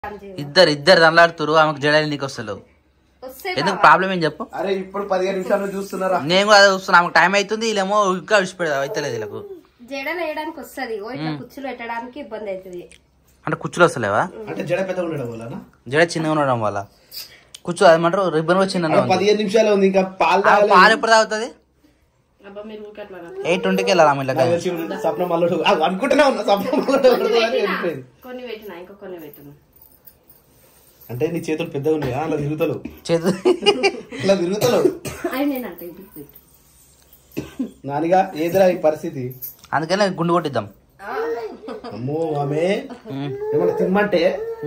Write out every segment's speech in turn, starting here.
ఇద్దరు ఇద్దరు దండలాడుతురు ఆమెకు జడలు నీకు వస్తలేవు వస్తే ఎందుకు ప్రాబ్లం ఏం చెప్పు అరే ఇప్పుడు పదిహేను నిమిషాలు చూస్తున్నారా నేను కూడా అదే చూస్తున్నా ఆమెకు టైం అవుతుంది వీళ్ళేమో ఇంకా విడిచిపెడదా అవుతలేదు వీళ్ళకు జడలు వేయడానికి వస్తది ఓ ఇట్లా కుచ్చులు పెట్టడానికి ఇబ్బంది అవుతుంది అంటే కుచ్చులు వస్తలేవా అంటే జడ పెద్దగా ఉండడం వల్ల జడ చిన్నగా ఉండడం వల్ల కుచ్చు అదేమంటారు రిబ్బన్ కూడా చిన్నగా ఉంది పదిహేను నిమిషాలు ఉంది ఇంకా పాలు ఆ తాగాలి. పాలు ఎప్పుడు తాగుతుంది అబ్బా మీరు ఊకట్లా ఎయిట్ ట్వంటీకి వెళ్ళాలి ఆమె నాకు ఇళ్ళకి. తెలిసి ఉంటే స్వప్నం మల్లడు అనుకుంటున్నా ఉన్నా స్వప్నం మల్లడు ఒకటి అని వెళ్ళిపోయింది కొన్ని పెట్టినా ఇంకా కొన్ని పెట్టినా అంటే నీ చేతులు పెద్దగా ఉన్నాయా అలా తిరుగుతలు చేతు అలా తిరుగుతలు అవి నేనంట ఇంటికి పెట్టు నానిగా ఏదిరా ఈ పరిస్థితి అందుకనే గుండు కొట్టిద్దాం అమ్మో ఆమె ఏమన్నా తిమ్మంటే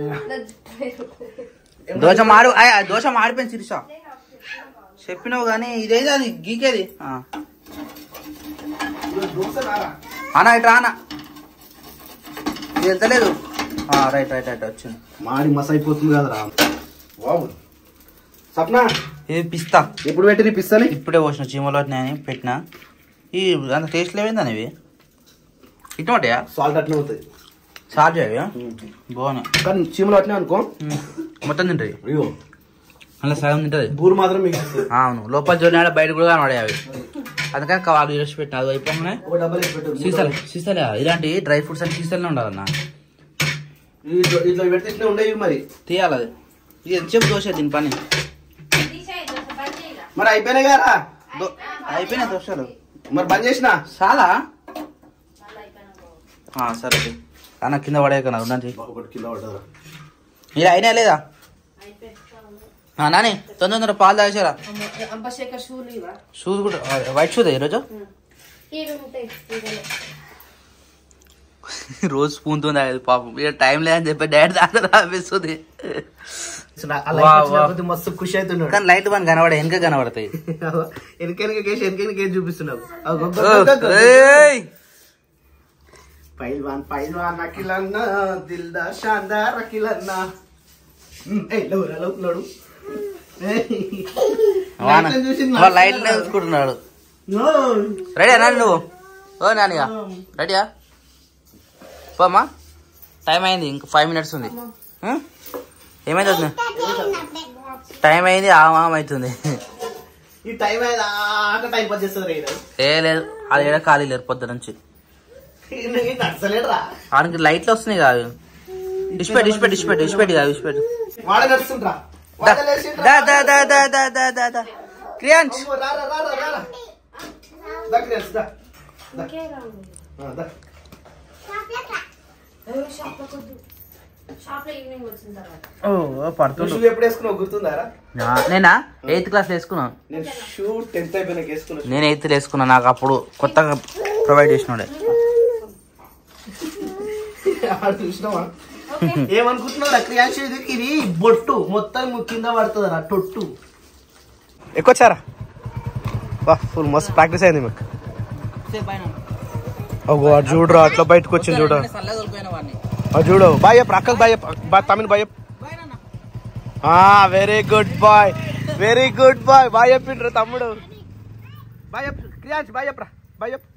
దోశ మాడు ఆయ్, ఆ దోశ మాడిపోయింది శిరీష చెప్పినావు కానీ ఇదేది అది గీకేది ఆ. అన్న ఇట్రా అన్న ఇది వెళ్తలేదు ఆ, రైట్ రైట్ రైట్ వచ్చింది మాడి మస్ అయిపోతుంది కదరా వావ్ సప్న ఇది పిస్తా ఎప్పుడు పెట్టి నీ పిస్తని ఇప్పుడే పోసిన చీమలో నేను పెట్టిన ఈ అంత టేస్ట్ లేవిందని ఇవి ఇటువంటియా సాల్ట్ అట్నే అవుతుంది చార్జ్ అవి బాగున్నాయి కానీ చీమలు అట్నే అనుకో ఉమ్. మొత్తం తింటుంది అయ్యో అలా సగం తింటుంది బూరు మాత్రం మీకు అవును లోపల జోనాడ బయట కూడా కనబడే అవి అందుకని కావాలి ఈరోజు పెట్టిన అది అయిపోగానే ఒక డబ్బలు వేసి పెట్టు సీసాలు సీసాలే ఇలాంటి డ్రై ఫ్రూట్స్ అని సీసాలనే ఉండాలన్న ఇట్లా ఇట్లా పెడితే ఇట్లా ఉండేవి మరి తీయాలి అది ఇది ఎంతసేపు దోశ దీని పని మరి అయిపోయినాయి కదా దో- అయిపోయినాయి దోశలు మరి బంద్ చేసిన చాలా ఆ, సరే తీ. అన్న కింద పడేయక నాకు ఉండండి ఒకటి కిలో పడ్డదా ఇది అయినా లేదా ఆ, నాని తొందర తొందర పాలు తాగేసారా అంబశేఖర్ షూలు ఇవా షూస్ కూడా ఆ, వైట్ షూదే ఈరోజు ఇవి ఉంటాయి ఇవి. రోజు స్పూన్ తో తాగేది పాపం ఇక టైం లేదని చెప్పి డాడీ తాగదు అనిపిస్తుంది అలా వా, వచ్చిన వా. కొద్ది మస్తు ఖుషి అవుతున్నాడు కానీ లైట్ పని కనబడే వెనక కనబడతాయి వెనకెనక కేసి వెనకెనక కేసి చూపిస్తున్నావు అగో, గొగ్గ, ఓ, గొగ్గ, గొగ్గ. ఏయ్! పైల్వాన్ పైల్వాన్ అఖిలన్న దిల్దా షాందార్ అఖిలన్న ఉమ్, ఏయ్, లవ్ రా, లవ్, నడు. ఏయ్. వాన. లైట్లను చూసి వాడు లైట్ చూసుకుంటున్నాడు నో. రెడీ నాని నువ్వు ఓ నానిగా రెడీయా పోమ్మా టైం అయింది ఇంక ఫైవ్ మినిట్స్ ఉంది ఆ? ఏమైంది వదినా? టైం అయింది ఆమె ఆమె అవుతుంది ఈ టైం అయ్యేదాకా టైం పాస్ చేస్తుంది రైడ్ ఏ లేదు అది ఏడ ఖాళీ లేరు పొద్దు నుంచి నచ్చలేడురా ఆడికి లైట్లు వస్తున్నాయి కాదు డిస్పెట్ డిస్పెట్ డిస్పెట్ డిస్పెట్ కాదు డిస్పెట్ వాడ నడుస్తుండ్రా దా వాడ లేచిండ్రా. దా దా దా దా దా దా దా దా క్రియాంచ్ అమ్మో, రా, రా, రా, రా, రా, రా. దా, క్రియాన్స్, దా. దా. ఇంకే రావు. ఆ, దా. ఏ, షాప్లో కొద్దు. షాప్లో ఈవినింగ్ వచ్చిన తర్వాత ఓ నువ్వు పడుతుండు షూ ఎప్పుడు వేసుకున్నావు గుర్తుందారా నేనా ఎయిత్ క్లాస్ వేసుకున్నాను నేను షూ టెన్త్ అయిపోయినాక వేసుకున్నా నేను ఎయిత్ వేసుకున్నా నాకు అప్పుడు కొత్తగా ప్రొవైడ్ చేసినాడే ఆడ చూసినావా ఏమనుకుంటున్నావు క్రియాన్స్ ఇది బొట్టు మొత్తం కింద పడుతుంది రా టొట్టు ఎక్కువచ్చారా వా ఫుల్ మస్తు ప్రాక్టీస్ అయింది మీకు అగో అది చూడరా అట్లా బయటకు వచ్చింది చూడ అది చూడు బాయ్ చెప్పు అక్కకు బాయ్ చెప్పు బా తమిళ బాయ్ చెప్పు very good boy very good boy bye చెప్పిండ్రు తమ్ముడు బాయ్ చెప్పు క్రియాన్స్ బాయ్ చెప్పరా బాయ్ చెప్పు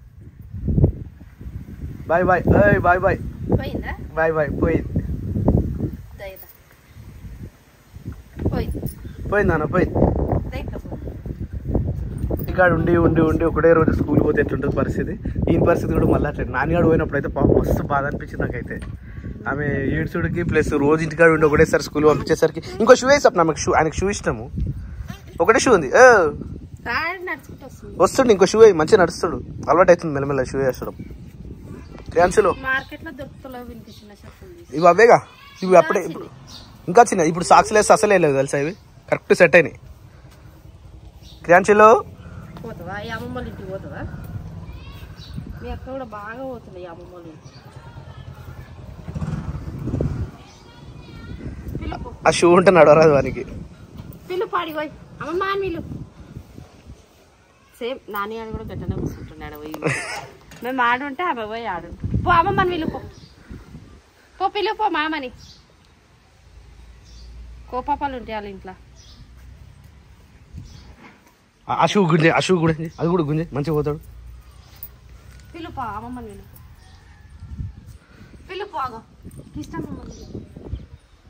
బాయ్ బాయ్ ఏయ్ బాయ్ బాయ్ పోయిందా బాయ్ బాయ్ పోయింది దయదా పోయింది పోయింది నాన్న పోయింది దయదా ఇక్కడ ఉండి ఉండి ఉండి ఒకటే రోజు స్కూల్ పోతే ఎట్లుంటుంది పరిస్థితి ఈ పరిస్థితి కూడా మళ్ళీ అట్లా నాన్నగాడు పోయినప్పుడు అయితే పాపం మస్తు బాధ అనిపించింది నాకైతే ఆమె ఏడ్చుడికి ప్లస్ రోజు ఇంటికాడ ఉండి ఒకటేసారి స్కూల్ పంపించేసరికి ఇంకో షూ వేసి ఆమెకు షూ ఆయనకు షూ ఇష్టము ఒకటే షూ ఉంది ఏ, రాడు నడుచుకుంటూ వస్తుంది వస్తుండు ఇంకో షూ వేయి మంచిగా నడుస్తాడు అలవాటు అవుతుంది మెల్లమెల్ల షూ వేస్తాడు క్యాన్సిల్ మార్కెట్ లో దొరుకుతలేవు వినిపించిన చెప్పులు ఇవి అవేగా ఇవి అప్పుడే ఇప్పుడు ఇంకా చిన్న ఇప్పుడు సాక్స్ లేస్తే అసలే లేదు తెలుసా ఇవి కరెక్ట్ సెట్ అయినాయి క్రియాంచిలో పోతావా ఈ అమ్మమ్మ వాళ్ళ ఇంటికి పోతావా మీ అక్క కూడా బాగా పోతుంది ఈ అమ్మమ్మ వాళ్ళ ఇంటికి పిలుపు ఆ షూ ఉంటే నడవరాదు వానికి పిల్లు పాడి పోయి అమ్మమ్మ అని వీళ్ళు సేమ్ నాని ఆడు కూడా గట్టనే కూర్చుంటున్నాడు పోయి మేము ఆడుంటే ఆమె పోయి ఆడుంటుంది పో అమ్మమ్మని వీళ్ళు పో పో పిల్లు పో మామని కోపాపాలు ఉంటాయి వాళ్ళ ఇంట్లో ఆ- ఆ షూ గుంజే ఆ షూ గుంజే అది కూడా గుంజే మంచిగా పోతాడు పిలుపు అమ్మమ్మని పిలుపు పిలుపు ఆగో ఇష్టం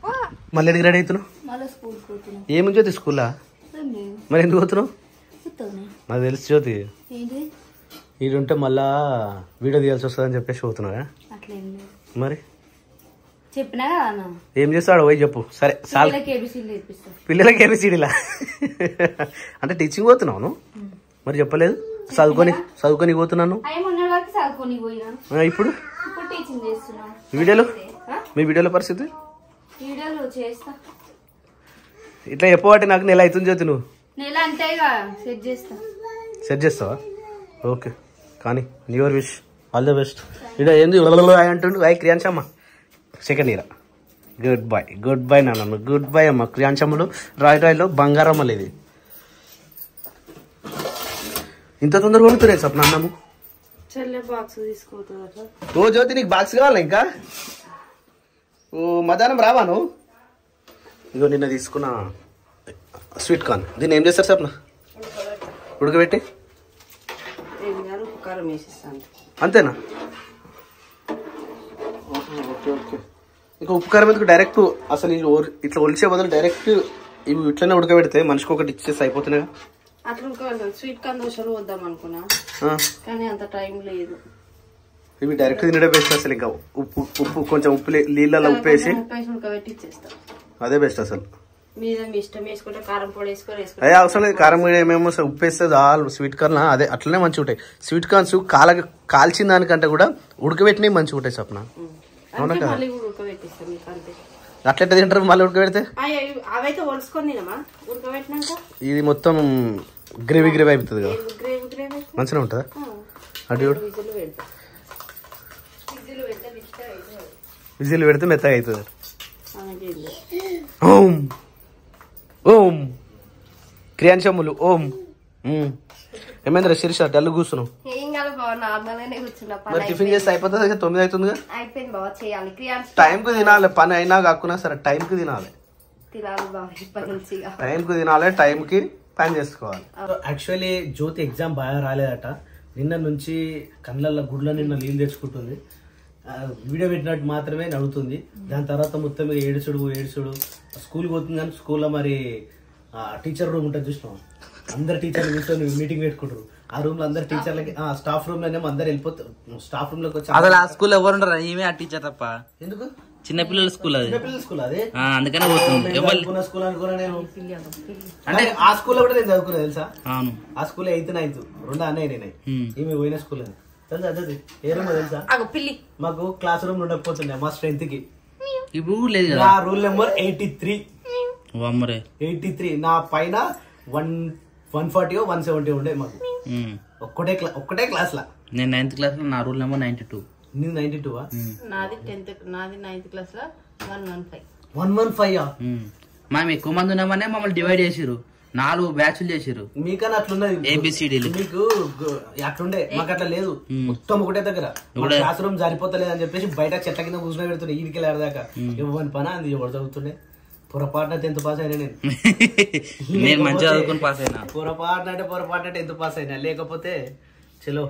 మళ్ళీ ఎడికి రెడీ అవుతున్నావు మళ్ళీ స్కూల్ పోతున్నాం ఏమి జ్యోతి స్కూల్లా మరి ఎందుకు పోతున్నావు నాకు తెలుసు జ్యోతి ఏంటి ఇది ఉంటే మళ్ళా వీడియో తీయాల్సి వస్తుందని చెప్పేసి పోతున్నావా అట్లేం లేదు మరి చెప్పినా కదా అన్న ఏం చేస్తాడు పోయి చెప్పు సరే చాలు పిల్లలకి ఏబిసీలు నేర్పిస్తా పిల్లలకి ఏబిసిడీలా అంటే టీచింగ్ పోతున్నావు నువ్వు? మరి చెప్పలేదు చదువుకొని చదువుకొని పోతున్నాను అయ్యి మొన్న వరకు చదువుకొని పోయినా ఆ, ఇప్పుడు ఇప్పుడు టీచింగ్ చేస్తున్నా ఈ వీడియోలో ఆ? మీ వీడియోలో పరిస్థితి వీడియోలు చేస్తా ఇట్లా చెప్పబట్టి నాకు నెల అవుతుంది జ్యోతి నువ్వు నెల అంటే ఇక సెట్ చేస్తా సెట్ చేస్తావా ఓకే కానీ your wish all the best ఇక్కడ ఏంది ఐ అంటుండు ఐ క్రియాంశమ్మ second year good bye good bye నాన్న గుడ్ బై అమ్మ క్రియాంశమ్మలు రాయ్ రాయ్లో బంగారమ్మలు ఇది ఇంత తొందరగా కొనుక్కునే స్వప్న అన్నము చెల్లె బాక్స్ తీసుకోవద్దు ఓ జ్యోతి నీకు బాక్స్ కావాలా ఇంకా ఓ మధ్యాహ్నం రావా నువ్వు ఇగో నిన్న తీసుకున్న స్వీట్ కార్న్ దీన్ని ఏం చేస్తారు స్వప్న ఉడకబెట్టి ఏం కాదు కారం వేసిస్తాను అంతేనా ఓకే ఓకే ఇంకా ఉప్పు కారం ఎందుకు డైరెక్ట్ అసలు ఇది ఓర్- ఇట్లా ఒలిచే బదులు డైరెక్ట్ ఇవి ఇట్లనే ఉడకబెడితే మనిషికి ఒకటి ఇచ్చేసి అయిపోతున్నాయి అట్లా ఉడకబెడతాం స్వీట్ కార్న్ దోశలు వద్దాం అనుకున్నా కానీ అంత టైం లేదు ఇవి డైరెక్ట్ తినడే బెస్ట్ అసలు ఇంకా ఉప్పు ఉప్పు కొంచెం ఉప్పు లే- నీళ్ళలో ఉప్పు వేసి ముప్పై ఉడకబెట్టి ఇచ్చేస్తాం అదే బెస్ట్ అసలు మీద మీ ఇష్టం వేసుకుంటే కారం పొడి వేసుకొని వేసుకుంటే అదే అవసరం లేదు కారం ఏమేమో అసలు ఉప్పు వేస్తే చాలు స్వీట్ కార్న్ అదే అట్లనే మంచిగా ఉంటాయి స్వీట్ కార్న్స్ కాల కాల్చిన దానికంటే కూడా ఉడకబెట్టినవి మంచిగా ఉంటాయి స్వప్న అవునా అంటే కదా మళ్ళీ కూడా ఉడకబెట్టిస్తాం మీకు అంతే అట్లెట్ట తింటారు మళ్ళీ ఉడకబెడితే అయ్య, అవైతే ఒలుసుకొని తినమా ఉడకబెట్టినాక ఇది మొత్తం గ్రేవీ గ్రేవీ అయిపోతుంది కదా గ్రేవీ గ్రేవీ మంచిగా ఉంటుందా అటు చూడు విజులు పెడతా విజులు పెడితే మిస్టర్ అయితే విజిల్ పెడితే మెత్తగా అవుతుంది అలాగే ఉంది. ఓం ఓం క్రియాంశములు ఓం ఉమ్. ఏమైందిరా శిరీష డల్ కూర్చున్నావు ఏం కాదు బావ నార్మల్ గానే కూర్చున్నా పని మరి టిఫిన్ చేస్తే అయిపోతుంది కదా తొమ్మిది అవుతుందిగా అయిపోయింది బావ చేయాలి క్రియాన్స్ టైంకి తినాలి పని అయినా కాకున్నా సరే టైంకి తినాలి తినాలి బావ ఇప్పటి నుంచి ఇక. టైంకి తినాలి టైంకి పని చేసుకోవాలి యాక్చువల్లీ జ్యోతి ఎగ్జామ్ బాగా రాలేదట నిన్న నుంచి కళ్ళల్లో గుడ్ల నిన్న నీళ్ళు తెచ్చుకుంటుంది ఆ, వీడియో పెట్టినట్టు మాత్రమే నడుతుంది దాని తర్వాత మొత్తం మీద ఏడుచుడు ఏడుచుడు స్కూల్కి పోతుంది కానీ స్కూల్లో మరి టీచర్ రూమ్ ఉంటుంది చూసినాం అందరు టీచర్లు కూర్చొని మీటింగ్ పెట్టుకుంటారు ఆ రూమ్ లో అందరు టీచర్లకి స్టాఫ్ రూమ్ లోనే అందరు వెళ్ళిపోతారు స్టాఫ్ రూమ్ లోకి వచ్చి అసలు ఆ స్కూల్ ఎవరు ఉండరు ఈమె ఆ టీచర్ తప్ప ఎందుకు చిన్నపిల్లల స్కూల్ అది చిన్నపిల్లల స్కూల్ అదే ఆ, అందుకనే పోతుంది ఎవరు చదువుకున్న స్కూల్ అనుకున్నా నేను అంటే అంటే ఆ స్కూల్లో కూడా నేను చదువుకున్నా తెలుసా అవును ఆ స్కూల్ ఎయిత్ నైన్త్ రెండు అన్నయ్య నేనే ఉమ్. ఈమె పోయిన స్కూల్ అది తెలుసా అదే ఏ రూమ్ తెలుసా అగో పిల్లి మాకు క్లాస్ రూమ్ ఉండకపోతుండే మా స్ట్రెంత్ కి ఇప్పుడు కూడా లేదు కదా నా రూల్ నెంబర్ ఎయిటీ త్రీ ఓ అమ్మరే ఎయిటీ త్రీ నా పైన one one forty one seventy ఉండే మాకు ఉమ్. ఒక్కటే క్లా ఒక్కటే క్లాస్ లా నేను నైన్త్ క్లాస్ లో నా రూల్ నెంబర్ నైన్టీ టూ నీది నైన్టీ టూ నాది టెన్త్ నాది నైన్త్ క్లాస్ లో one one five one one five మనం ఎక్కువ మంది ఉన్నామనే మమ్మల్ని డివైడ్ చేసిరు నాలుగు బ్యాచ్లు చేసిరు మీకన్నా అట్లున్నది ఏబిసిడీలు మీకు గు- అట్లుండే మాకు అట్లా లేదు మొత్తం ఒకటే దగ్గర క్లాస్ రూమ్ సరిపోతలేదు అని చెప్పేసి బయట చెట్ల కింద కూర్చొని పెడుతుండే ఈడికి వెళ్ళాడదాకా ఇవ్వని పని అంది ఎవరు చదువుతుండే పొరపాటున టెన్త్ పాస్ అయినా నేను నేను మంచిగా చదువుకుని పాస్ అయినా పొరపాటున అంటే పొరపాటున టెన్త్ పాస్ అయినా లేకపోతే చలో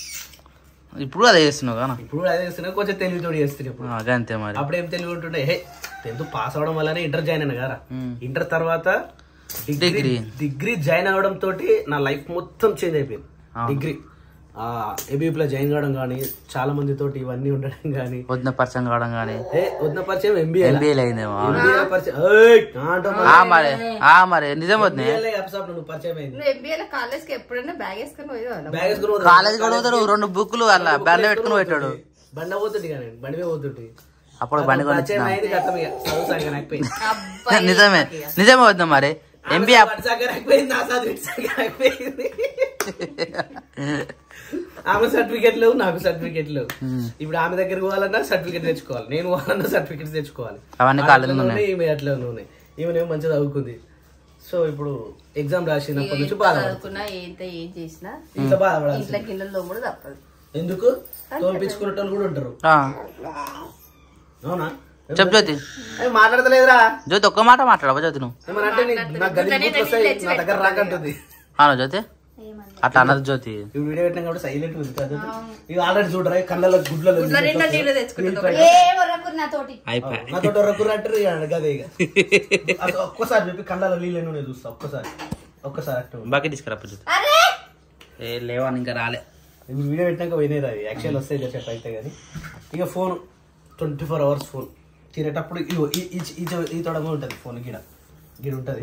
ఇప్పుడు అదే చేస్తున్నావు కదా ఇప్పుడు కూడా అదే చేస్తున్నా కొంచెం తెలివితోటి చేస్తున్నా ఇప్పుడు అదే అంతే మరి అప్పుడు ఏం తెలివి ఉంటుండే హే టెన్త్ పాస్ అవడం వల్లనే ఇంటర్ జాయిన్ అయినా కదా ఉమ్. ఇంటర్ తర్వాత డిగ్రీ డిగ్రీ. డిగ్రీ జాయిన్ అవడం తోటి నా లైఫ్ మొత్తం చేంజ్ అయిపోయింది అవును. డిగ్రీ ఏబీపీలో జాయిన్ కావడం కానీ చాలా మంది తోటి ఇవన్నీ ఉండడం కానీ వదిన పరిచయం కావడం కానీ ఏ వదిన పరిచయం ఎంబీఏ ఎంబీఏలు అయిందేమో ఎంబీఏ పరిచయం ఏయ్, ఆంటో మరి. ఆ మరి ఆ మరి నిజం వద్దు MBA లో ఎప్సాప్ నువ్వు పరిచయం అయింది నువ్వు ఎంబీఏ కాలేజ్ కి ఎప్పుడైనా బ్యాగ్ వేసుకొని పోయేవాళ్ళం బ్యాగ్ వేసుకుని పోతాడు. కాలేజ్ కూడా పోతాడు రెండు బుక్లు అలా బ్యాన్లో పెట్టుకుని పెట్టాడు బండ పోతుంటే కానీ బండి మీద పోతుంటే అప్పుడు బండి కొని పరిచయం అయింది గతం ఇక చదువు సంగతి అయిపోయింది నిజమే నిజమే వద్దాం మరి ఎంబీఏ వాడి సంగతి అయిపోయింది నా చదువు ఇటు సంగతి అయిపోయింది ఆమె సర్టిఫికెట్ లేవు నాకు సర్టిఫికెట్ లేవు ఇప్పుడు ఆమె దగ్గర పోవాలన్నా సర్టిఫికెట్ తెచ్చుకోవాలి నేను పోవాలన్నా సర్టిఫికెట్ తెచ్చుకోవాలి అవన్నీ ఆమె కాలేజీలో అట్లా ఉన్నాయి. ఉన్నాయి, ఈమె అట్లా ఉన్నాయి ఈమెనేమో మంచిగా చదువుకుంది సో ఇప్పుడు ఎగ్జామ్ రాసినప్పటి నుంచి బాధపడుతుంది చదువుకున్నా ఏంత ఏం చేసినా ఇంట్లో బాధపడాలి ఇంట్లో గిన్నెల్లో కూడా తప్పదు ఎందుకు తోల్పించుకునేటోళ్ళు కూడా ఉంటారు ఆ, అవునా చెప్పు జ్యోతి అవి మాట్లాడతలేదురా జ్యోతి ఒక్క మాట మాట్లాడవా జ్యోతి నువ్వు ఏమనంటే నీ- నాకు గది గుర్తు వస్తాయి నా దగ్గర రాకంటుంది అవునా జ్యోతి ఏమన్నా అట్లా అన్నది జ్యోతి ఈ వీడియో పెట్టినా కాబట్టి సైలెంట్ ఉంది కదా ఇవి ఆల్రెడీ చూడరా కళ్ళలో గుడ్లలో ఏ వరకు నాతోటి అయిపోయి నాతో రగ్గు అంటారు అదే ఇక అది ఒక్కసారి చెప్పి కళ్ళలో నీళ్ళు నేను చూస్తా ఒక్కసారి ఒక్కసారి అట్టు బాకీ తీసుకురా జ్యోతి అరే ఏ లేవని ఇంకా రాలే ఇప్పుడు వీడియో పెట్టినాక పోయినాయి అవి యాక్చువల్ వస్తాయి చెప్పి అయితే కానీ ఇక phone twenty four hours phone తినేటప్పుడు ఇగో ఈ- ఈ ఈ చో- ఈ తొడమ ఉంటుంది ఫోన్ గిడ గిడ ఉంటుంది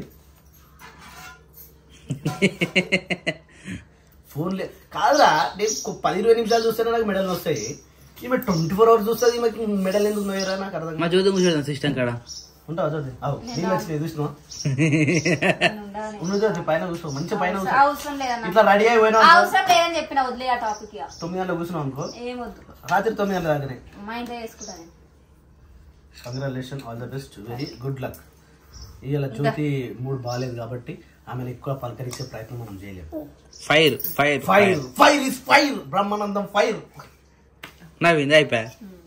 ఫోన్ లే కాదురా నేను కొ- పది ఇరవై నిమిషాలు చూస్తేనే నాకు మెడల్ వస్తాయి ఈమె ట్వంటీ ఫోర్ అవర్స్ చూస్తుంది ఈమెకి మెడల్ ఎందుకు నోయరా నాకు అర్థం మా జ్యోతి కూర్చోదాం సిస్టమ్ కాడ ఉంటావు చోది అవు నీళ్ళు వచ్చినాయి చూసినావా నేను ఉండను. ఉన్న చోది పైన కూర్చో మంచి పైన కూర్చో అవసరం లేదన్న ఇట్లా రెడీ అయి పోయినా అవసరం లేదని చెప్పిన వదిలే ఆ టాపిక్ ఇక తొమ్మిది గంటలకు కూర్చున్నావు అనుకో ఏం వద్దు రాత్రి తొమ్మిది గంటల దాకానే మా ఇంట్లో చేసుకుంటా నేను congratulation all the best very good luck ఇవాళ జ్యోతి మూడు బాగాలేదు కాబట్టి ఆమెను ఎక్కువ పలకరించే ప్రయత్నం మనం చేయలేము fire fire fire fire is fire Brahmanandam fire నవ్వింది అయిపోయా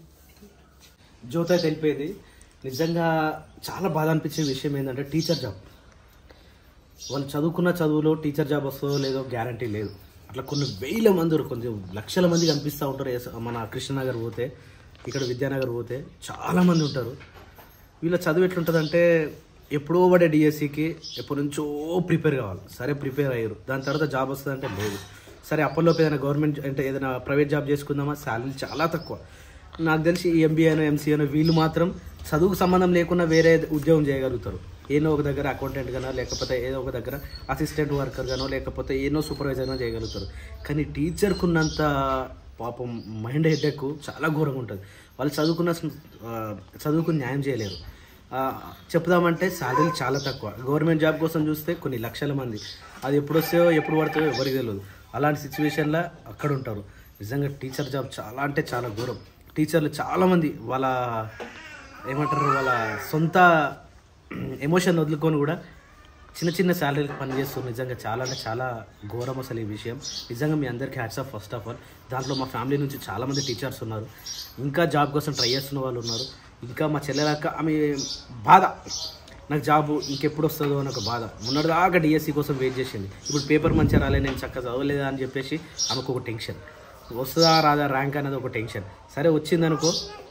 జ్యోతి అయితే వెళ్ళిపోయింది నిజంగా చాలా బాధ అనిపించే విషయం ఏంటంటే టీచర్ జాబ్ వాళ్ళు చదువుకున్న చదువులో టీచర్ జాబ్ వస్తుందో లేదో గ్యారంటీ లేదు అట్లా కొన్ని వేల మంది ఉన్నారు, కొంచెం లక్షల మంది కనిపిస్తూ ఉంటారు ఎస్- మన కృష్ణనగర్ పోతే ఇక్కడ విద్యానగర్ పోతే చాలా మంది ఉంటారు వీళ్ళ చదువు ఎట్లుంటుందంటే ఎప్పుడో పడే డిఎస్సికి ఎప్పటి నుంచో ప్రిపేర్ కావాలి సరే ప్రిపేర్ అయ్యారు దాని తర్వాత జాబ్ వస్తుందంటే లేదు సరే అప్పటిలోపు ఏదైనా గవర్నమెంట్ అంటే ఏదైనా ప్రైవేట్ జాబ్ చేసుకుందామా శాలరీ చాలా తక్కువ నాకు తెలిసి ఈ ఎంబీఏనో ఎంసీఏనో వీళ్ళు మాత్రం చదువుకు సంబంధం లేకుండా వేరే ఉద్యోగం చేయగలుగుతారు ఏదో ఒక దగ్గర అకౌంటెంట్ గానో లేకపోతే ఏదో ఒక దగ్గర అసిస్టెంట్ వర్కర్ గానో లేకపోతే ఏనో సూపర్వైజర్ గానో చేయగలుగుతారు కానీ టీచర్కు ఉన్నంత పాపం మైండ్ హెడ్ఎక్ చాలా ఘోరంగా ఉంటుంది వాళ్ళు చదువుకున్న ఆ, చదువుకు న్యాయం చేయలేరు ఆ, చెప్దామంటే శాలరీలు చాలా తక్కువ గవర్నమెంట్ జాబ్ కోసం చూస్తే కొన్ని లక్షల మంది అది ఎప్పుడు వస్తాయో ఎప్పుడు పడతాయో ఎవరికి తెలియదు అలాంటి సిచ్యువేషన్లో అక్కడ ఉంటారు నిజంగా టీచర్ జాబ్ చాలా అంటే చాలా ఘోరం టీచర్లు చాలామంది వాళ్ళ ఏమంటారు వాళ్ళ సొంత ఎమోషన్ వదులుకొని కూడా చిన్న చిన్న శాలరీలకు పనిచేస్తారు నిజంగా చాలా అంటే చాలా ఘోరం అసలు ఈ విషయం నిజంగా మీ అందరికీ hats off first of all దాంట్లో మా ఫ్యామిలీ నుంచి చాలామంది టీచర్స్ ఉన్నారు ఇంకా జాబ్ కోసం ట్రై చేస్తున్న వాళ్ళు ఉన్నారు ఇంకా మా చెల్లెలక్క ఆమె బాధ నాకు జాబ్ ఇంకెప్పుడు వస్తుందో అని ఒక బాధ మొన్నటిదాకా డిఎస్సి కోసం వెయిట్ చేసింది ఇప్పుడు పేపర్ మంచిగా రాలే నేను చక్కగా చదవలేదా అని చెప్పేసి ఆమెకు ఒక టెన్షన్ వస్తుందా రాదా ర్యాంక్ అనేది ఒక టెన్షన్ సరే వచ్చిందనుకో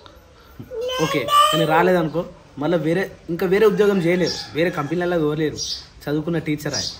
ఓకే కానీ రాలేదనుకో మళ్ళీ వేరే ఇంకా వేరే ఉద్యోగం చేయలేరు వేరే కంపెనీలలో పోలేరు చదువుకున్న టీచర్ ఆయన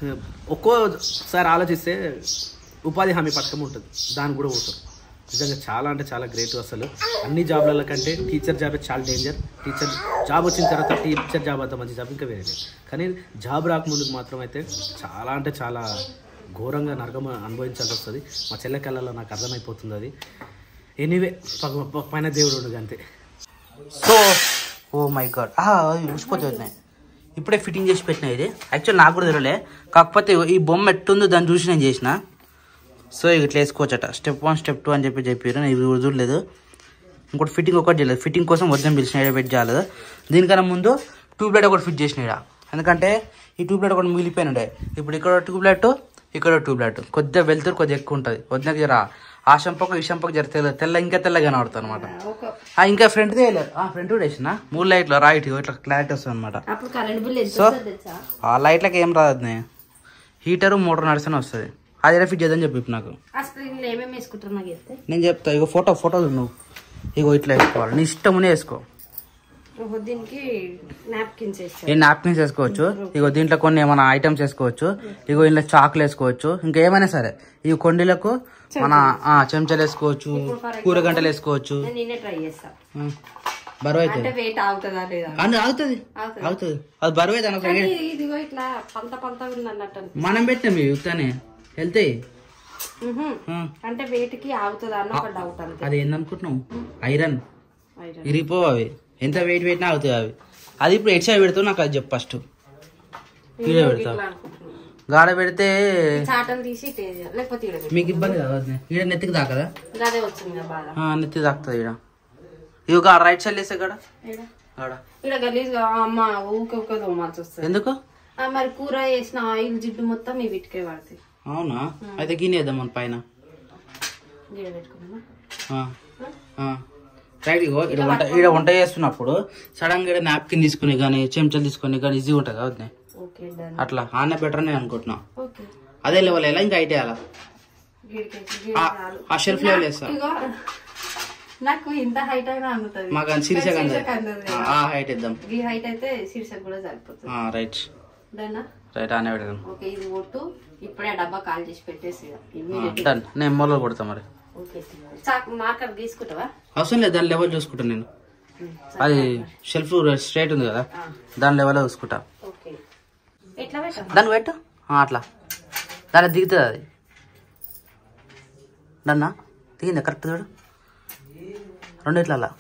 ఒక్కోసారి ఆలోచిస్తే ఉపాధి హామీ పథకం ఉంటుంది దానికి కూడా పోతారు నిజంగా చాలా అంటే చాలా గ్రేట్ అసలు అన్ని జాబ్ల కంటే టీచర్ జాబ్ చాలా డేంజర్ టీచర్ జాబ్ వచ్చిన తర్వాత టీచర్ జాబ్ అంత మంచి జాబ్ ఇంకా వేరే లేదు కానీ జాబ్ రాకముందుకు మాత్రం అయితే చాలా అంటే చాలా ఘోరంగా నరకం అనుభవించాల్సి వస్తుంది మా చెల్లె కళ్ళలో నాకు అర్థమైపోతుంది అది ఎనీవే పైన దేవుడు ఉండదు అంతే సో ఓ మై గాడ్ ఊసిపోతే వచ్చినాయి ఇప్పుడే ఫిట్టింగ్ చేసి పెట్టినా ఇది యాక్చువల్ నాకు కూడా తెలియలే కాకపోతే ఈ బొమ్మ ఎట్టుందో దాన్ని చూసి నేను చేసిన సో ఇక ఇట్లా వేసుకోవచ్చట స్టెప్ వన్ స్టెప్ టూ అని చెప్పి చెప్పారు నేను ఇవి చూడలేదు ఇంకోటి ఫిట్టింగ్ ఒకటి చేయలేదు ఫిట్టింగ్ కోసం వద్దని పిలిచిన ఇక్కడ పెట్టి చేయలేదు దీనికన్నా ముందు ట్యూబ్ లైట్ ఒకటి ఫిట్ చేసిన ఈడ. ఎందుకంటే ఈ ట్యూబ్ లైట్ ఒకటి మిగిలిపోయిన ఉండే ఇప్పుడు ఇక్కడ ట్యూబ్ లైట్ ఇక్కడ ట్యూబ్ లైట్ కొద్దిగా వెళ్తురు కొద్దిగా ఎక్కువ ఉంటుంది వద్దాక జర ఆ షంపకు ఈ షంపకు జర తెల్ల తెల్ల ఇంకా తెల్లగా కనబడుతుంది అనమాట ఆ, ఇంకా ఫ్రంట్ వేయలేదు ఆ ఫ్రంట్ కూడా వేసిన మూడు లైట్లు రైట్ ఇట్లా క్లారిటీ వస్తుంది అనమాట అప్పుడు కరెంట్ బిల్ ఎంత సో వస్తుందో తెలుసా ఆ లైట్లకి ఏం రాదు హీటరు మోటార్ నడిస్తేనే వస్తుంది అది ఎలా ఫిట్ చేద్దని చెప్పి నాకు ఆ స్క్రీన్ లో ఏమేమి వేసుకుంటారు నాకు చెప్తే నేను చెప్తా ఇగో ఫోటో ఫోటో నువ్వు ఇగో ఇట్లా వేసుకోవాలి నీ ఇష్టమునే వేసుకో ఓహో, దీనికి నాప్కిన్స్ వేస్తారు ఈ నాప్కిన్స్ వేసుకోవచ్చు ఇగో దీంట్లో కొన్ని ఏమైనా ఐటమ్స్ వేసుకోవచ్చు ఇగో ఇంట్లో చాకులు వేసుకోవచ్చు ఇంకా ఏమైనా సరే ఈ కొండలకు మన ఆ, చెంచాలు వేసుకోవచ్చు కూరగంటలు వేసుకోవచ్చు నేను నేనే ట్రై చేస్తా ఉం. బరువు అంటే అవుతుంది వెయిట్ ఆగుతుందా లేదా అని అవుతుంది ఆగుతుంది. అవుతుంది అది బరువు అవుతుంది కానీ ఇదిగో ఇట్లా పంత పంత ఉంది అన్నట్టు అనిపి- మనం పెట్టినాం ఇవి ఉత్తనే వెళ్తాయి మ్హూ. ఆ. అంటే వెయిట్ కి ఆగుతుందా అన్న ఒక డౌట్ అంతే అది ఏందనుకుంటున్నావు ఐరన్ ఐరన్. ఇరిగిపోవు అవి ఎంత వెయిట్ పెట్టినా అవుతాయి అవి అది ఇప్పుడు ఎట్సా పెడతావు నాకు అది చెప్పు ఫస్ట్ ఈడ పెడతావు ఇట్లా అనుకుంటున్నా. గాడ పెడితే చాటలు తీసి ఇటు వేయాలి. లేకపోతే ఈడ పెట్టు. మీకు ఇబ్బంది కదా వదినే. ఈడ నెత్తికి దాకదా ఇంకా అదే వచ్చింది కదా బాధ ఆ, నెత్తికి దాకుతుంది ఈడ ఇవి గా రైట్ సైడ్ వేస్తే గడ ఈడ. గాడ ఈడ గలీజ్ గా అమ్మ ఊకే ఊకే తోమాల్సి వస్తుంది ఎందుకు ఆ, మరి కూర వేసిన ఆయిల్ జిడ్డు మొత్తం ఈ వీటికే పడుతుంది అవునా అయితే గినేద్దాం మన పైన ఈడ పెట్టుకున్నామా ఆ, ఆ. రైట్ ఇగో ఈడ వంట ఈడ వంట చేస్తున్నప్పుడు సడన్ గా నాప్కిన్ తీసుకుని కానీ చెంచాలు తీసుకుని కానీ ఈజీగా ఉంటుంది కదా వదినే. ఓకే డన్ అట్లా ఆనే బెటర్ నేను అనుకుంటున్నా ఓకే అదే లెవెల్ ఎలా ఇంకా హైట్ వేయాలా గిడికి ఆ- ఆ షెల్ఫ్ లెవెల్ వేస్తా ఇగో నాకు ఇంత హైట్ అయినా అందుతుంది మాకు అని శీర్షక శీర్షక అందదు. ఆ హైట్ ఇద్దాం ఈ హైట్ అయితే శీర్షకు కూడా సరిపోతుంది రైట్ దానా రైట్ అనే పెడదాం ఓకే ఇది ఒట్టు ఇప్పుడే ఆ డబ్బా కాల్ చేసి పెట్టేసి ఇమ్మీడియట్ డన్ నేను మొదలు కొడతా మరి ఓకే చాక్ మార్కర్ తీసుకుంటావా అవసరం లేదు దాని లెవెల్ చూసుకుంటాను నేను ఉమ్, అది షెల్ఫ్ స్ట్రైట్ ఉంది కదా ఆ, దాని లెవెల్ చూసుకుంటా ఓకే ఎట్లా పెట్టాం దాన్ని పెట్టు ఆ, అట్లా దాన్ని దిగుతుంది అది దన్నా దిగిందా కరెక్ట్ చూడు రెండు ఇట్లా అలా.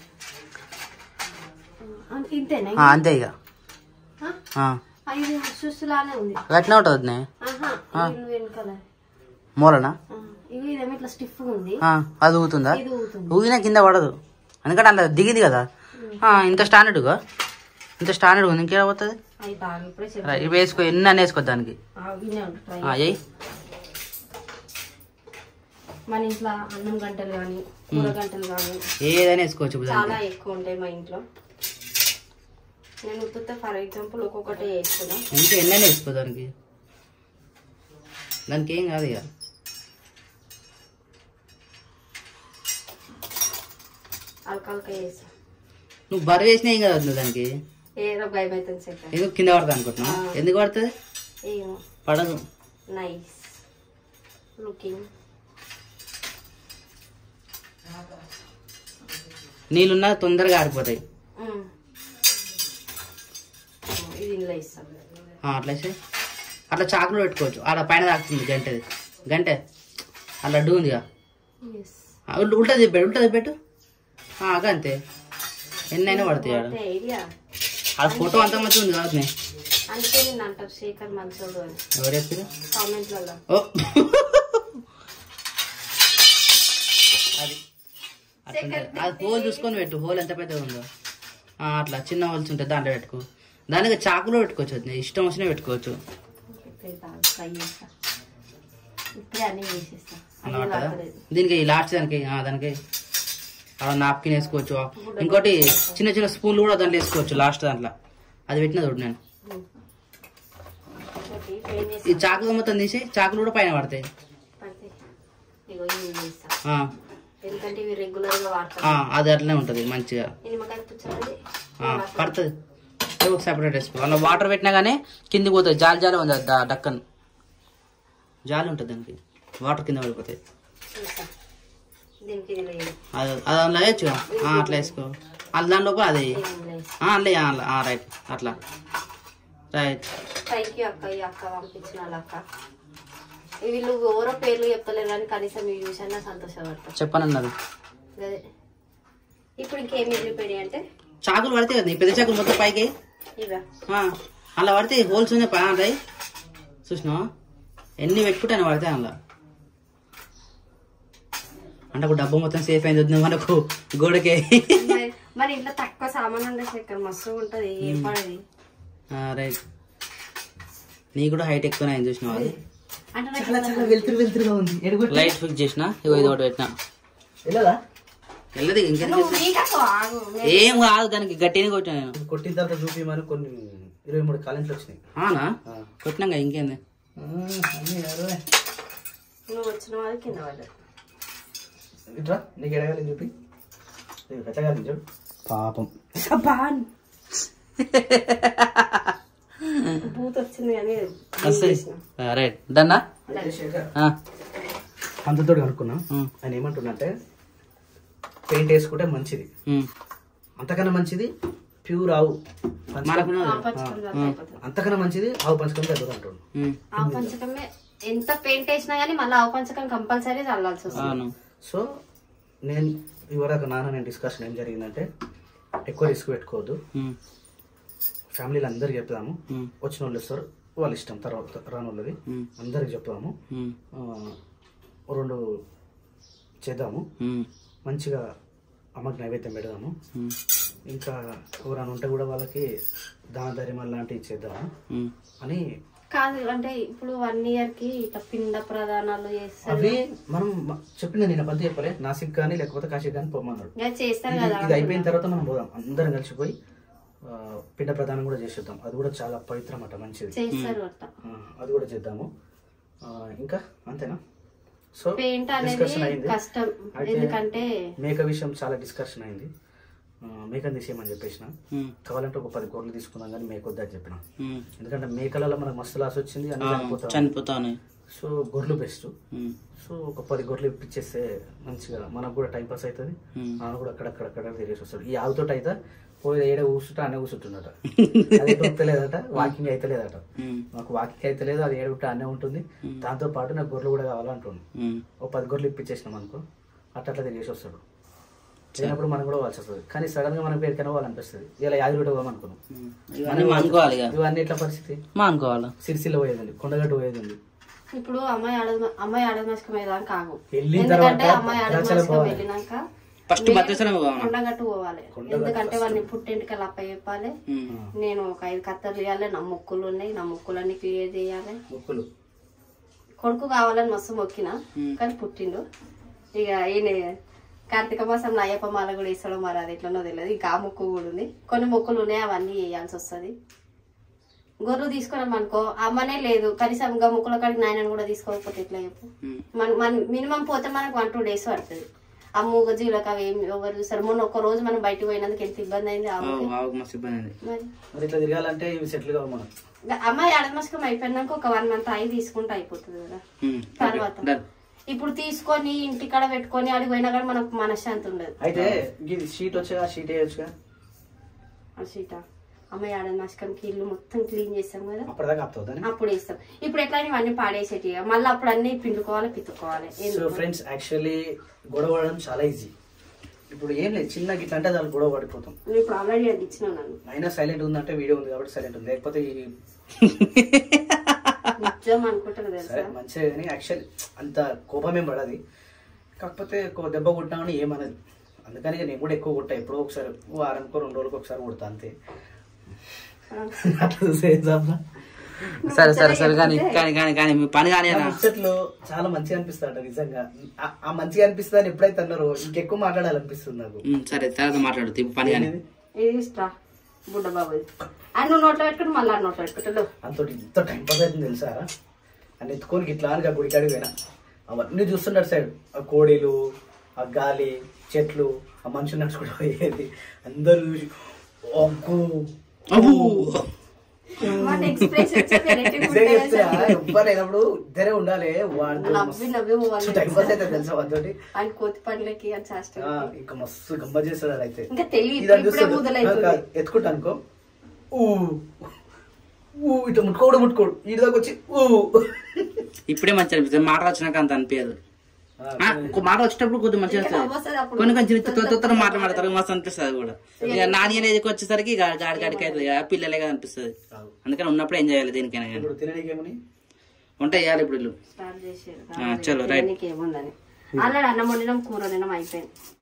ఇంతేనా ఆ, అంతే ఇక ఆ? ఆ, ఆ, ఇది సుస్తులానే ఉంది అట్నే ఉంటుంది వదినే. ఆహా ఇది వెనకాల మూలనా ఆ, ఇది ఇదేమో ఇట్లా స్టిఫ్ ఉంది ఆ, అది ఊగుతుందా ఇది ఊగుతుంది ఊగినా కింద పడదు ఎందుకంటే అందులో దిగింది కదా ఆ, ఇంత స్టాండర్డ్గా ఇంత స్టాండర్డ్ ఉంది ఇంకేం పోతుంది అవి బాగా ఇప్పుడే చెప్పు. ఇవి వేసుకో ఎన్ని అని వేసుకో దానికి ఆ, వినే ఉండు, try ఆ, ఎయ్ మన ఇంట్లో అన్నం గంటలు కానీ కూర గంటలు కానీ ఏదైనా వేసుకోవచ్చు ఇప్పుడు చాలా దానికి ఎక్కువ ఉంటాయి మా ఇంట్లో నేను ఉత్తుతే ఫర్ ఎగ్జాంపుల్ ఒక్కొక్కటి వేస్తున్నా ఇంకా ఎన్నైనా వేసుకో దానికి దానికి ఏం కాదు ఇక అల్కల్క వేస్తా నువ్వు బరువు వేసినా ఏం కాదు వదినా దానికి ఏదో భయం అవుతుంది సెకండ్ ఎందుకు కింద పడతా అనుకుంటున్నా ఆ. ఎందుకు పడుతుంది ఏమో పడదు నైస్ లుకింగ్ నీళ్ళున్నా తొందరగా ఆరిపోతాయి ఇది ఇంట్లో ఇస్తాం ఆ, అట్లా వేసి అట్లా చాకులు పెట్టుకోవచ్చు ఆడ పైన తాకుతుంది గంటది గంటే ఆ లడ్డు ఉందిగా ఎస్ ఆ, ఉల్- ఉల్టా తిప్పాడు ఉల్టా తిప్పెట్టు ఆ, అక్క అంతే ఎన్నైనా పడతాయి ఆడ ఐడియా ఆడ ఫోటో అంత మంచిగా ఉంది కాబట్టి అందుకే నేను అంటారు శేఖర్ మంచోడు అని ఎవరు చెప్పారు కామెంట్లలో ఓ అది అట్లుంటది. అది హోల్ చూసుకొని పెట్టు హోల్ ఎంత పెద్దగా ఉందో ఆ, అట్లా చిన్న హోల్స్ ఉంటాయి దాంట్లో పెట్టుకో దానికి చాకులో పెట్టుకోవచ్చు అది ఇష్టం వచ్చినా పెట్టుకోవచ్చు ట్రై చేస్తా ఇప్పుడే అన్నీ వేసేస్తా అన్నీ అన్నమాట పడతలేదు. దీనికి లాస్ట్ దానికి ఆ, దానికి నాప్కిన్ వేసుకోవచ్చు ఇంకోటి చిన్న చిన్న స్పూన్లు కూడా దాంట్లో వేసుకోవచ్చు లాస్ట్ దాంట్లో అది పెట్టిన చూడు నేను ఒకటి పెయిన్ చేసి ఈ చాకులు మొత్తం తీసి చాకులు కూడా పైన పడతాయి పడితే ఇగో ఇవి వేస్తా ఆ, ఎందుకంటే ఇవి రెగ్యులర్ గా వాడతాం ఆ, అది అట్లనే ఉంటుంది మంచిగా నిమ్మకాయ పుచ్చది ఆ, పడుతుంది ఒక సెపరేట్ వేసుకో అలా వాటర్ పెట్టినా కానీ కిందికి పోతుంది జాలి జాలి ఉంది అది దా- డక్కన్ జాలి ఉంటుంది దానికి వాటర్ కింద పడిపోతాయి చూస్తా దీనికి ఇది లేదు అది అది అందులో వేయచ్చు ఆ, అట్లా వేసుకో అది దాని లోపల అది ఏం లేదు ఆ, అందులో వేయి, అందులో. ఆ, రైట్ అట్లా రైట్ థ్యాంక్ యూ అక్క ఈ అక్క పంపించిన వాళ్ళ అక్క వీళ్ళు ఎవరో పేర్లు చెప్తలేరు కానీ కనీసం మీరు చూసన్నా సంతోషపడతాం చెప్పనన్నారు అదే ఇప్పుడు ఇంకేం మిగిలిపోయాయి అంటే చాకులు పడితే కదా ఈ పెద్ద చాకులు మొత్తం పైకి ఇవా ఆ, అలా పడితే హోల్స్ ఉన్నాయి పైన ఉంటాయి చూసినావా ఎన్ని పెట్టుకుంటే అన్ని పడతాయి అందులో అంటే ఒక డబ్బా మొత్తం సేఫ్ అయింది వద్దు మనకు గోడకి మరి- మరి ఇంట్లో తక్కువ సామాన్ ఉండే శేఖర్ మస్తు ఉంటది ఏం పడది రైట్ నీ కూడా హైట్ ఎక్కువ అయింది చూసినావా అది అంటే నాకు వెళ్తురు వెళ్తురుగా ఉంది ఎడుగు లైట్ ఫిక్స్ చేసిన ఇగో ఇది ఒకటి పెట్టిన వెళ్ళదా వెళ్ళదు ఇంకెందుకు నువ్వు నీకకు ఆగు ఏం కాదు దానికి గట్టిని కొట్టిన నేను కొట్టిన తర్వాత చూపించమని కొన్ని ఇరవై మూడు కాలెంట్లు వచ్చినాయి అవునా ఆ. కొట్టినాక ఇంకేంది అన్నీ అరవై. నువ్వు వచ్చిన వాళ్ళు కింద వాళ్ళు ఇట్రా నీకు ఎడగాలి చూపి నీకు పెట్టగాలి చూడు పాపం బూత్ వచ్చింది కానీ రైట్ డన్నా అంతతో కనుక్కున్నా ఆయన ఏమంటున్నంటే పెయింట్ వేసుకుంటే మంచిది అంతకన్నా మంచిది ప్యూర్ ఆవు పంచకం. మనకు అంతకన్నా మంచిది ఆవు పంచకం తగ్గుతుంది అంటుండు ఆవు పంచకమే ఎంత పెయింట్ వేసినా కానీ మళ్ళీ ఆవు పంచకం కంపల్సరీ చల్లాల్సి వస్తుంది అవును సో నేను ఇవరకు నాన్న నేను డిస్కషన్ ఏం జరిగిందంటే ఎక్కువ రిస్క్ పెట్టుకోవద్దు ఉమ్, ఫ్యామిలీలో అందరికి చెప్దాము ఉమ్, వచ్చిన వాళ్ళు ఇస్తారు వాళ్ళ ఇష్టం తర్వాత రాని వాళ్ళది ఉమ్, అందరికి చెప్దాము ఉమ్, ఆ, రెండు చేద్దాము ఉమ్, మంచిగా అమ్మకి నైవేద్యం పెడదాము ఉమ్, ఇంకా ఎవరైనా ఉంటే కూడా వాళ్ళకి దాన ధర్మాలు లాంటివి చేద్దాము ఉమ్. అని కాదు అంటే ఇప్పుడు వన్ ఇయర్ కి ఇట్లా పిండ ప్రదానాలు చేస్తారు అవి మనం మ- చెప్పింది నేను పద్ధతి చెప్పలే నాసిక్ కానీ లేకపోతే కాశీక్ కానీ పోమన్నాడు ఇంకా చేస్తారు ఇది కదా ఇది అయిపోయిన తర్వాత మనం పోదాం అందరం కలిసిపోయి ఆ, పిండ ప్రదానం కూడా చేసేద్దాం అది కూడా చాలా పవిత్రం అట మంచిది చేస్తారు అట్లా ఆ, అది కూడా చేద్దాము ఆ, ఇంకా అంతేనా సో పెయింట్ అనేది డిస్కషన్ అయింది కష్టం అయితే ఎందుకంటే మేక విషయం చాలా డిస్కషన్ అయింది ఆ, మేకని తీసేయమని చెప్పేసిన ఉమ్, కావాలంటే ఒక పది కోట్లు తీసుకుందాం కానీ మేక వద్దని చెప్పిన ఉమ్. ఎందుకంటే మేకలలో మనకు మస్తు లాస్ వచ్చింది అన్ని ఆ, చనిపోతాం చనిపోతాను సో గొర్రెలు బెస్ట్ ఉమ్, సో ఒక పది గొర్రెలు ఇప్పించేస్తే మంచిగా మనకు కూడా టైం పాస్ అవుతుంది ఉమ్. మనం కూడా అక్కడక్కడక్కడ తిరిగేసి వస్తాడు ఈ ఆవుతోటి అయితే పోయి ఏడ కూర్చుంటే అనే కూర్చుంటున్నట అది దొరకలేదట వాకింగ్ అయితే లేదట ఉమ్, నాకు వాకింగ్ అయితే లేదు అది ఏడుంటే అనే ఉంటుంది దాంతో పాటు నాకు గొర్రెలు కూడా కావాలంటుంది ఉమ్. ఒక పది గొర్రెలు ఇప్పించేసినాం అనుకో అట్లా అట్లా తిరిగేసి వస్తాడు తిరిగినప్పుడు మనం కూడా వాల్సి వస్తుంది కానీ సడన్ గా మనకి పేరుకైనా పోవాలనిపిస్తుంది ఇలా యాది కూడా పోవాలనుకున్నాం ఇవన్నీ మానుకోవాలి ఇక ఇవన్నీ ఎట్లా పరిస్థితి మానుకోవాలి సిరిసిల్ల పోయేది ఉంది కొండగట్టు పోయేది ఉంది ఇప్పుడు అమ్మాయి ఆడ అమ్మాయి ఆడమస్కం అయ్యేదాకా కాగు వెళ్ళిన ఎందుకంటే తర్వాత అమ్మాయి భద్రాచలం ఆడమస్కం పోవాలి. వెళ్ళినాక ఫస్ట్ భద్రాచలం పోవాలి కొండగట్టు పోవాలి ఎందుకంటే వాళ్ళని పుట్టింటికల్ అప్ప చెప్పాలి ఉమ్, నేను ఒక ఐదు కత్తర్లు ఇవ్వాలి నా మొక్కులు ఉన్నాయి నా మొక్కులన్నీ క్లియర్ చేయాలి ముక్కులు కొడుకు కావాలని మస్తు మొక్కిన ఉమ్. కానీ పుట్టిండు ఇక ఈయన కార్తీక మాసంలో అయ్యప్ప మాల కూడా ఇస్తాడో మరి అది ఎట్లనో తెలియదు ఇంకా ఆ మొక్కు కూడా ఉంది కొన్ని మొక్కులు ఉన్నాయి అవన్నీ వేయాల్సి వస్తుంది గొర్రెలు తీసుకున్నాం అనుకో అమ్మనే లేదు కనీసం ఇంకా ముక్కుల కాడికి నాయనని కూడా తీసుకోకపోతే ఎట్లా చెప్పు ఉమ్. మన మన మినిమం పోతే మనకు వన్ టూ డేస్ పడుతుంది ఆ మూగ జీవులకు అవి ఏం ఎవరు చూస్తారు మొన్న ఒక్క రోజు మనం బయటకు పోయినందుకు ఎంత ఇబ్బంది అయింది ఆ ఆవు, ఊరికి. ఆవుకు మస్తు ఇబ్బంది అయింది మరి మరి ఇట్లా తిరగాలంటే ఇవి సెటిల్ కావు మనం ఇంకా అమ్మాయి అడమస్కం అయిపోయినాక ఒక వన్ మంత్ అయి తీసుకుంటే అయిపోతుంది కదా ఉమ్, తర్వాత డన్. ఇప్పుడు తీసుకొని ఇంటికాడ పెట్టుకొని అడిగి పోయినా కానీ మనకు మనశ్శాంతి ఉండదు అయితే ఇది షీట్ వచ్చా ఆ షీట్ వేయొచ్చుగా ఆ సీట అమ్మాయి ఆడమస్కంకి ఇల్లు మొత్తం క్లీన్ చేస్తాం కదా అప్పటిదాకా ఆపుతుందని అప్పుడు వేస్తాం ఇప్పుడు ఎట్లా ఇవన్నీ పాడేసేటి మళ్ళీ అప్పుడు అన్ని పిండుకోవాలి పిత్తుకోవాలి సో ఎందుకు? ఫ్రెండ్స్ యాక్చువల్లీ గొడవ పడడం చాలా ఈజీ ఇప్పుడు ఏం లేదు చిన్న గిట్ల అంటే దాని గొడవ పడిపోతాం నేను ఇప్పుడు ఆల్రెడీ అది ఇచ్చిన నన్ను అయినా సైలెంట్ ఉందంటే వీడియో ఉంది కాబట్టి సైలెంట్ ఉంది లేకపోతే ఈ నిజం అనుకుంటారు సరే తెలుసా మంచిగా కానీ యాక్చువల్ అంత కోపం ఏం పడది కాకపోతే ఒక దెబ్బ కొట్టామని ఏమనది అందుకని ఇక నేను కూడా ఎక్కువ కొట్టా ఎప్పుడో ఒకసారి వారానికో రెండు రోజులకు ఒకసారి కొడతా అంతే అట్లా చూసే ఎగ్జామ్లో సరే సరే సరే కానీ కానీ కానీ కానీ మీ పని కానీ నా ముచ్చట్లు చాలా మంచిగా అనిపిస్తాడు నిజంగా ఆ- ఆ మంచిగా అనిపిస్తుంది అని ఎప్పుడైతే అన్నారో ఇంకెక్కువ మాట్లాడాలనిపిస్తుంది నాకు సరే తర్వాత మాట్లాడు ఇప్పుడు పని కానీ ఏంటిది? ఇది ఇష్టా బుడ్డ బాబు అని నువ్వు నోట్లో పెట్టుకుని మళ్ళీ ఆ నోట్లో పెట్టుకుంటాడు అంత ఇంత టైం పాస్ అవుతుంది తెలుసారా అని ఎత్తుకొని ఇట్లా అని గుడికాడికి పోయినా అవన్నీ చూస్తున్నాడు సైడ్ ఆ కోడీలు ఆ గాలి చెట్లు ఆ మనుషులు నడుచుకుంటూ పోయేది అందరూ చూసి అబ్బో అబ్బో. మన ఎక్స్ప్రెషన్స్ నిజంగా చెప్తే ఎవ్వరు అయినప్పుడు ఇద్దరే ఉండాలి వాడితో నవ్వి నవ్వి మస్తు టైం పాస్ అవుతుంది తెలుసా వాడితోటి అని కోతి పండ్లకి అని చేస్తాడు ఆ, ఇంకా మస్తు గమ్మ చేస్తాడు వాడు అయితే ఇంకా తెలివి ఇదని ఇప్పుడే చూస్తాడు. మొదలవుతుంది కాదు, ఎత్తుకుంటా అనుకో ఊ ఊ ఇట్లా ముట్టుకోడు ముట్టుకోడు ఈ దాకా వచ్చి ఊ ఇప్పుడే మంచి అనిపిస్తుంది మాట వచ్చినాక అంత అనిపించదు ఆ, ఇంకో మాట వచ్చేటప్పుడు కొద్దిగా మంచిగా ఇంకా వస్తుంది వస్తుంది అప్పుడు. కొన్ని కొంచెం తొత్త మాట మాట్లాడతారు మస్తు అనిపిస్తుంది అది కూడా ఇక నాని అనేది వచ్చేసరికి ఇక గాడి గాడికి అవుతుంది ఇక పిల్లలే కదా అనిపిస్తుంది కాదు. అందుకని ఉన్నప్పుడు ఏం చేయాలి దేనికైనా కానీ ఇప్పుడు తినడానికి ఏమని వంట చేయాలి ఇప్పుడు వీళ్ళు స్టార్ట్ చేసారు ఆ, చలో, రైట్. ఏముందని ఆల్రెడీ అన్నం వండినాం కూర వండినాం అయిపోయింది